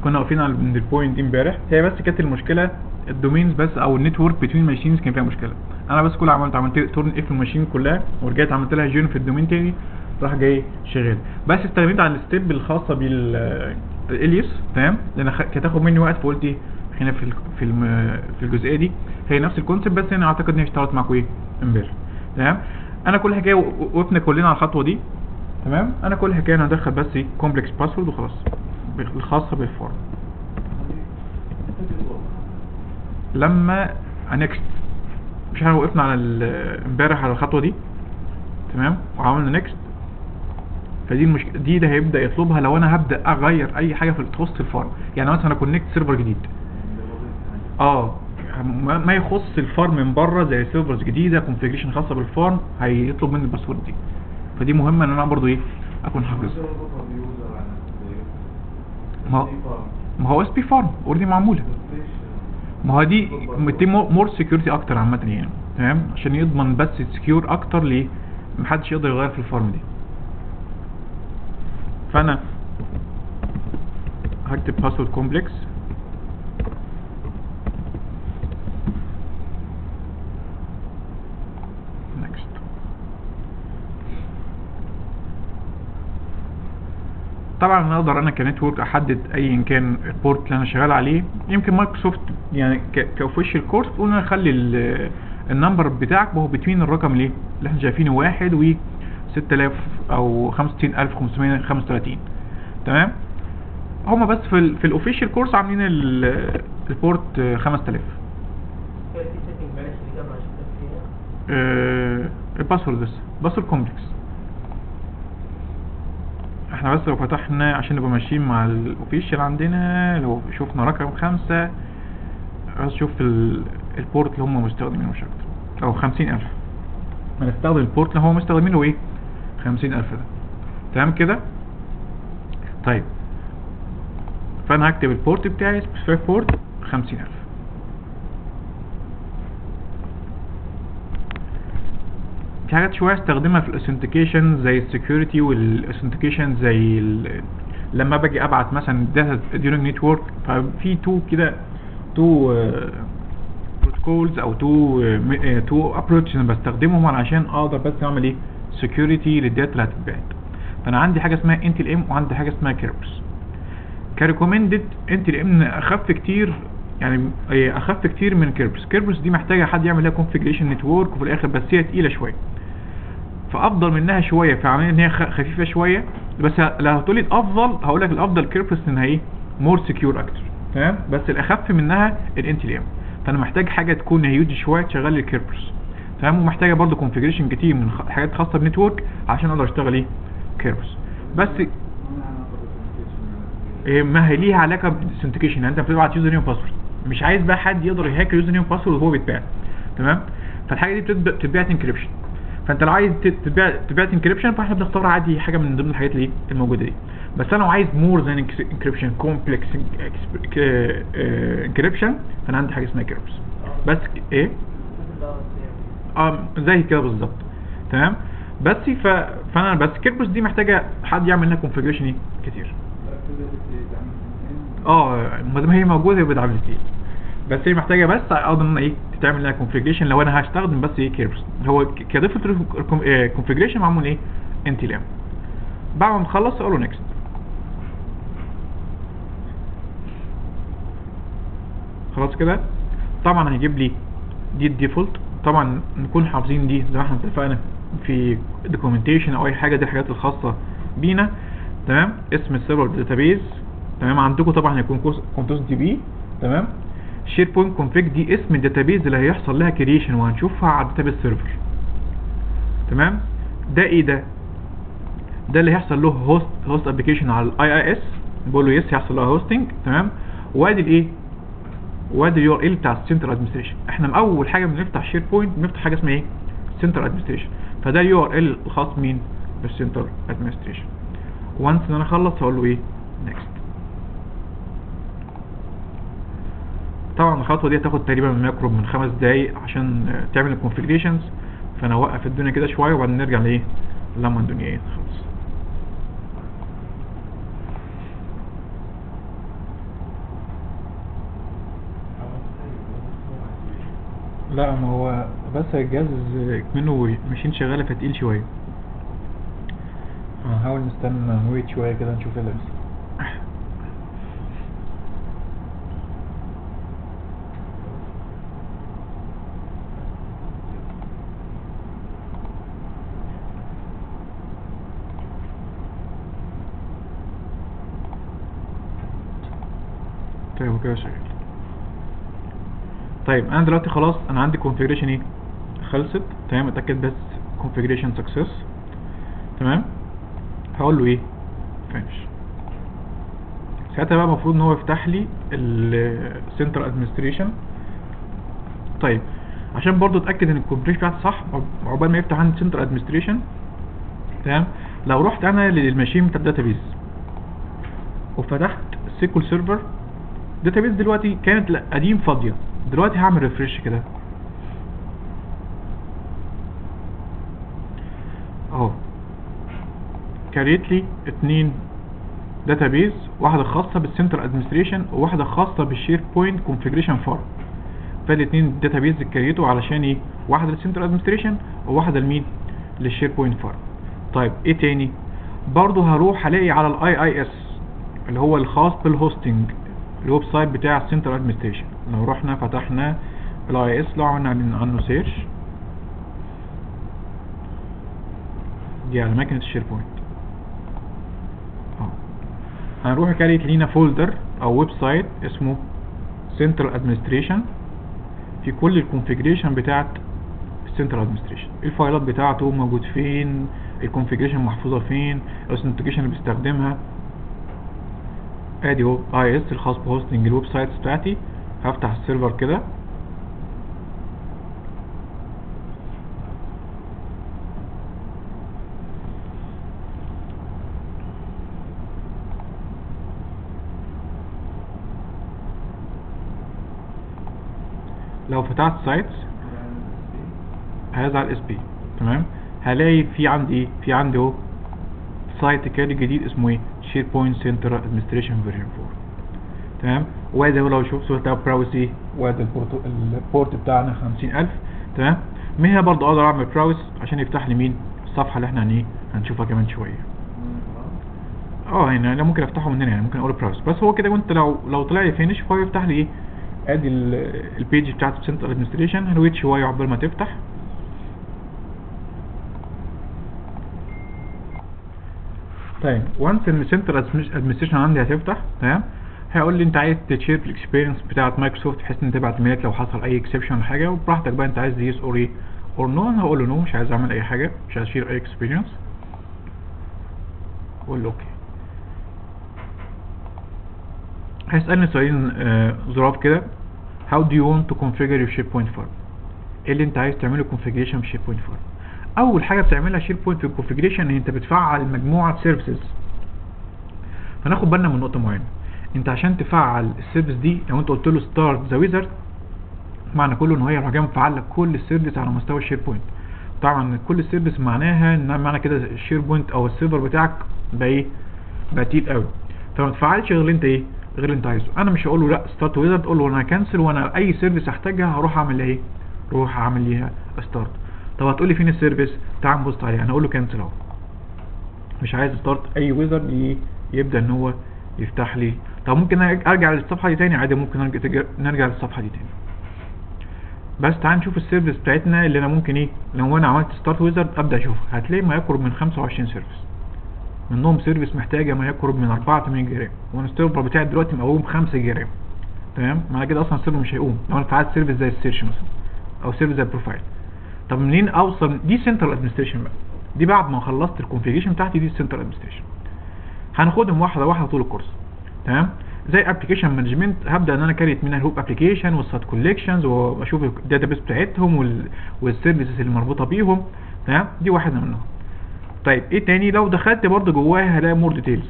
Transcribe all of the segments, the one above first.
كنا واقفين عند البوينت دي امبارح هي بس كانت المشكله الدومينز بس او النتورك بتوين ماشينز كان فيها مشكله انا بس كل عملت عملت تورن اف الماشين كلها ورجعت عملت لها جيرن في الدومين تاني راح جاي شغال بس استغنيت عن الستيب الخاصه بالاليس تمام لان خ- كانت هتاخد مني وقت فقلت ايه هنا في ال- في الم- في الجزئيه دي هي نفس الكونسيبت بس انا اعتقد ان هي اشتغلت معاكم ايه امبارح تمام انا كل حكايه و- وقفنا كلنا على الخطوه دي تمام انا كل حكايه انا هدخل بس ايه كومبلكس باسورد وخلاص الخاصه بالفورم لما انكست مش احنا وقفنا على ال- امبارح على الخطوه دي تمام وعملنا نكست فدي المشكله دي ده هيبدا يطلبها لو انا هبدا اغير اي حاجه في تخص الفارم يعني مثلا انا كونكت سيرفر جديد اه ما ما يخص الفارم من بره زي سيرفرز جديده كونفيجريشن خاصه بالفارم هيطلب مني الباسورد دي فدي مهمه ان انا برضو ايه اكون حافظها ما ما هو اس بي فارم اوريدي معموله ما هو دي دي مور سكيورتي اكتر عامه يعني تمام عشان يضمن بس سكيور اكتر ليه محدش يقدر يغير في الفارم دي فانا هكتب باسورد كومبلكس next طبعا انا اقدر انا كنتورك احدد ايا كان البورت اللي انا شغال عليه يمكن مايكروسوفت يعني كاوفيشال كورس تقول انا اخلي ال- النمبر بتاعك وهو بتوين الرقم ليه اللي احنا شايفينه واحد و 6000 او 65535 تمام هما بس في ال في الاوفيشال كورس عاملين ال- البورت آه، 5000 في سيتنج معلش اللي قبل عشان فيها آه، الباسورد بس باسورد كومبلكس احنا بس لو فتحنا عشان نبقى ماشيين مع الاوفيشال عندنا لو شفنا رقم خمسة عايز اشوف ال- البورت اللي هم مستخدمينه مش اكتر او خمسين الف ما نستخدم البورت اللي هو مستخدمينه ايه خمسين الف ده تمام كده طيب فانا هكتب البورت بتاعي سبيسيفيك بورت خمسين الف في حاجات شويه استخدمها في الاثنتيكيشن زي السكيورتي والاثنتيكيشن زي ال... لما باجي ابعت مثلا داتا ديورنج نتورك ففي تو كده تو بروتوكولز او تو تو ابروتش انا بستخدمهم عشان اقدر بس اعمل ايه سكيورتي للداتا اللي هتتبعت فانا عندي حاجه اسمها انت ال ام وعندي حاجه اسمها كيربس كريكومندد انت ال ام اخف كتير يعني هي اخف كتير من كيربس كيربس دي محتاجه حد يعمل لها كونفيجريشن نتورك وفي الاخر بس هي تقيله شويه فافضل منها شويه في عمليه ان هي خ- خفيفه شويه بس ه- لو هتقولي الافضل هقول لك الافضل كيربس انها ايه مور سكيور اكتر تمام بس الاخف منها الانت ال ام فانا محتاج حاجه تكون هيوج شويه تشغل لي الكيربس تمام ومحتاجه برضو كونفيجريشن كتير من خ- حاجات خاصه بنتورك عشان اقدر اشتغل ايه كيربس بس إيه، ما هي ليها علاقه بالاثنتيكيشن يعني انت بتبعت يوزر نيم باسورد مش عايز بقى حد يقدر يهاك اليوزر نيم باسورد وهو بيتباع تمام فالحاجه دي بتتب- بتتبعت انكريبشن فانت لو عايز تت- تتباع تتبعت انكريبشن فاحنا بنختار عادي حاجه من ضمن الحاجات اللي إيه الموجوده دي بس انا لو عايز مور ذان انكريبشن كومبلكس انكريبشن فانا عندي حاجه اسمها كيربس بس ايه اه زي كده بالظبط تمام بس ف... فانا بس كيربس دي محتاجه حد يعمل لها كونفيجريشن ايه كتير اه ما دام هي موجوده يبقى دعم كتير بس هي محتاجه بس اقدر ان ايه تتعمل لها كونفيجريشن لو انا هستخدم بس ايه كيربس هو كديفولت كونفيجريشن معمول ايه انت لام بعد ما نخلص اقول له نيكست خلاص كده طبعا هيجيب لي دي الديفولت طبعا نكون حافظين دي زي ما احنا اتفقنا في دوكيومنتيشن او اي حاجه دي الحاجات الخاصه بينا تمام اسم السيرفر داتابيز تمام عندكم طبعا هيكون كونتوس دي بي تمام شير بوينت كونفيج دي اسم الداتابيز اللي هيحصل لها كريشن وهنشوفها على الداتابيز سيرفر تمام ده ايه ده ده اللي هيحصل له هوست هوست ابلكيشن على الاي اي اس بقول له يس هيحصل لها هوستنج تمام وادي الايه وادي اليو ار ال بتاع السنتر ادمنستريشن احنا من اول حاجه بنفتح شير بوينت بنفتح حاجه اسمها ايه سنتر ادمنستريشن فده اليو ار ال الخاص مين بالسنتر ادمنستريشن وانس ان انا اخلص هقول له ايه نيكست طبعا الخطوه دي هتاخد تقريبا ما يقرب من خمس دقايق عشان آه، تعمل الكونفيجريشنز فانا اوقف الدنيا كده شويه وبعدين نرجع لايه لما الدنيا ايه تخلص لا ما هو بس الجهاز منه ماشين شغالة فتقيل شوية هنحاول نستنى نويت شوية كده نشوف ايه اللي بيحصل طيب وكده شغال طيب انا دلوقتي خلاص انا عندي configuration ايه خلصت تمام اتاكد بس configuration success تمام هقول له ايه finish ساعتها بقى المفروض ان هو يفتح لي ال center administration طيب عشان برضو اتاكد ان الكونفيجريشن بتاعتي صح عقبال ما يفتح عندي center administration تمام لو رحت انا للماشين بتاع الداتابيز وفتحت سيكول سيرفر الداتابيز دلوقتي كانت لا- قديم فاضيه دلوقتي هعمل ريفرش كده اهو كريت لي اتنين داتابيز واحده خاصه بالسنتر ادمنستريشن وواحده خاصه بالشير بوينت كونفيجريشن فارم فالاتنين داتابيز اتكريتوا علشان ايه واحده للسنتر ادمنستريشن وواحده لمين للشير بوينت فارم طيب ايه تاني برضه هروح الاقي على الاي اي اس اللي هو الخاص بالهوستنج الويب سايت بتاع السنتر ادمنستريشن لو رحنا فتحنا الاي اس لو عملنا عن- عنه سيرش دي على ماكينة الشير بوينت اه هنروح كاريت لينا فولدر او ويب سايت اسمه سنترال ادمنستريشن في كل الكونفيجريشن بتاعت السنترال ادمنستريشن الفايلات بتاعته موجود فين الكونفيجريشن محفوظه فين الاوثنتيكيشن اللي بيستخدمها ادي هو اي اس الخاص بهوستنج الويب سايتس بتاعتي هفتح السيرفر كده لو فتحت سايتس هيظهر اس بي تمام هلاقي في عندي ايه في عندي اهو سايت كده جديد اسمه ايه شير بوينت سنتر ادمنستريشن فيرجن 4 تمام وادي اهو لو شفت ده براوس ايه وادي البورت البورت بتاعنا 50000 تمام من هنا برضه اقدر اعمل براوس عشان يفتح لي مين الصفحه اللي احنا هن ايه هنشوفها كمان شويه اه هنا انا ممكن افتحه من هنا يعني ممكن اقول براوس بس هو كده وانت لو لو طلع لي فينش فهو يفتح لي ايه ادي ال- البيج بتاعت السنتر ادمنستريشن هنويت شويه عقبال ما تفتح طيب وانس ان السنتر ادمنستريشن عندي هتفتح تمام هيقول لي انت عايز تشير الاكسبيرينس بتاعت مايكروسوفت بحيث ان تبعت ايميلات لو حصل اي اكسبشن ولا حاجه وبراحتك بقى انت عايز يس اور ايه اور نو انا هقول له نو مش عايز اعمل اي حاجه مش عايز اشير اي اكسبيرينس قول له اوكي هيسالني سؤالين آه، ظراف كده how do you want to configure your SharePoint farm ايه اللي انت عايز تعمله configuration في SharePoint farm اول حاجه بتعملها SharePoint في الكونفيجريشن ان انت بتفعل مجموعه سيرفيسز فناخد بالنا من نقطه معينه انت عشان تفعل السيرفيس دي لو انت قلت له ستارت ذا ويزرد معنى كله ان هو يروح جاي مفعل لك كل السيرفيس على مستوى الشير بوينت طبعا كل السيرفيس معناها ان معنى كده الشير بوينت او السيرفر بتاعك بقى ايه بقى تقيل قوي فما تفعلش غير اللي انت ايه غير اللي انت عايزه انا مش هقول له لا ستارت ويزرد اقول له انا هكنسل وانا اي سيرفيس احتاجها هروح اعمل ايه اروح اعمل ليها ستارت طب هتقول لي فين السيرفيس تعال نبص عليها انا اقول له كنسل اهو مش عايز ستارت اي ويزرد يبدا ان هو يفتح لي طب ممكن أرج- ارجع للصفحه دي تاني عادي ممكن نرجع تج- نرجع للصفحه دي تاني بس تعال نشوف السيرفيس بتاعتنا اللي انا ممكن ايه لو انا عملت ستارت ويزرد ابدا اشوف هتلاقي ما يقرب من 25 سيرفيس منهم سيرفيس محتاجه ما يقرب من 4 8 جرام وانا السيرفر بتاعي دلوقتي مقوم 5 جرام تمام معنى كده اصلا السيرفر مش هيقوم لو انا فعلت سيرفيس زي السيرش مثلا او سيرفيس زي البروفايل طب منين اوصل دي سنترال ادمنستريشن بقى دي بعد ما خلصت الكونفيجريشن بتاعتي دي السنترال ادمنستريشن هناخدهم واحده واحده طول الكورس تمام زي ابلكيشن مانجمنت هبدا ان انا كاريت منها الهوب ابلكيشن والسات كوليكشنز واشوف الداتابيس بتاعتهم وال... والسيرفيسز اللي مربوطه بيهم تمام دي واحده منهم طيب ايه تاني لو دخلت برضه جواها هلاقي مور ديتيلز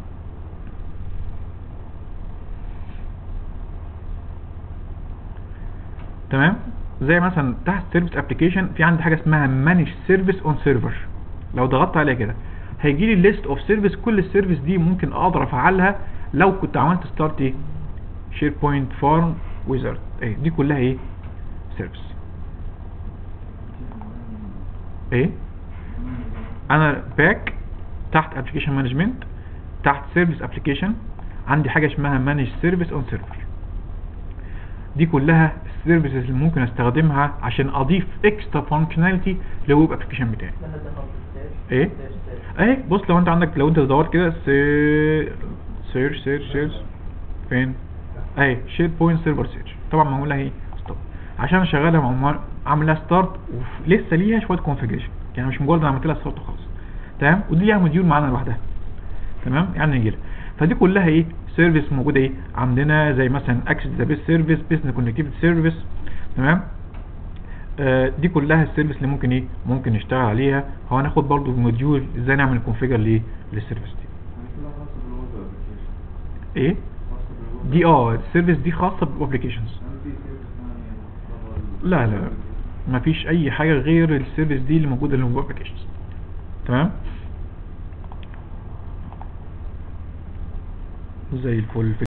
تمام زي مثلا تحت سيرفيس ابلكيشن في عندي حاجه اسمها مانج سيرفيس اون سيرفر لو ضغطت عليها كده هيجي لي ليست اوف سيرفيس كل السيرفيس دي ممكن اقدر افعلها لو كنت عملت ستارت ايه شير بوينت فارم ويزارد ايه دي كلها ايه سيرفيس ايه انا باك تحت ابلكيشن مانجمنت تحت سيرفيس ابلكيشن عندي حاجه اسمها مانج سيرفيس اون سيرفر دي كلها السيرفيسز اللي ممكن استخدمها عشان اضيف اكسترا فانكشناليتي للويب ابلكيشن بتاعي ما هذا خط السيرش ايه؟ سيرش سيرش. اهي بص لو انت عندك لو انت دورت كده سي- سيرش سيرش سيرش فين اهي شير بوينت سيرفر سيرش طبعا معمول لها ايه ستوب عشان اشغلها معمول عامل لها ستارت ولسه ليها شويه كونفيجريشن يعني مش مجرد انا عملت لها ستارت وخلاص تمام ودي ليها موديول معانا لوحدها تمام يعني نيجي لها فدي كلها ايه سيرفيس موجوده ايه عندنا زي مثلا اكسس داتابيس سيرفيس بزنس كونكتيفيتي سيرفيس تمام آه دي كلها السيرفيس اللي ممكن ايه ممكن نشتغل عليها هو هناخد برضو موديول ازاي نعمل كونفيجر ليه للسيرفيس دي ايه دي اه السيرفيس دي خاصه بالابلكيشنز لا لا لا مفيش اي حاجه غير السيرفيس دي اللي موجوده اللي جوه الابلكيشنز تمام زي الفل